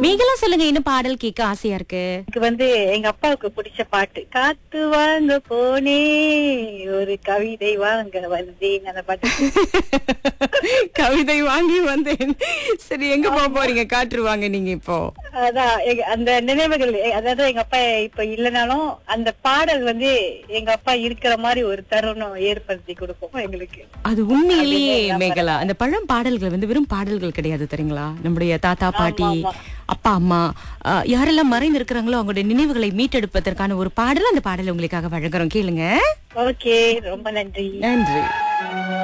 மேகலா சொல்லுங்க என்ன பாடல் கேட்க ஆசையா இருக்கு எனக்கு வந்து எங்க அப்பாவுக்கு பிடிச்ச பாட்டு காத்து வாங்க போனே ஒரு கவிதை வாங்க வந்தேன் அந்த பாட்டு கவிதை வாங்கி வந்தேன் சரி எங்க போக போறீங்க காட்டுருவாங்க நீங்க இப்போ அதான் எங்க- அந்த நினைவுகள் எ- அதாவது எங்க அப்பா இப்ப இல்லைனாலும் அந்த பாடல் வந்து எங்க அப்பா இருக்கிற மாதிரி ஒரு தருணம் ஏற்படுத்தி கொடுக்கும் எங்களுக்கு அது உண்மையிலேயே மேகலா அந்த பழம் பாடல்கள் வந்து வெறும் பாடல்கள் கிடையாது தெரியுங்களா நம்முடைய தாத்தா பாட்டி அப்பா அம்மா அஹ், யாரெல்லாம் மறைந்து இருக்கிறாங்களோ அவங்களுடைய நினைவுகளை மீட்டெடுப்பதற்கான ஒரு பாடல் அந்த பாடல் உங்களுக்காக வழங்குறோம் கேளுங்க ஓகே ரொம்ப நன்றி நன்றி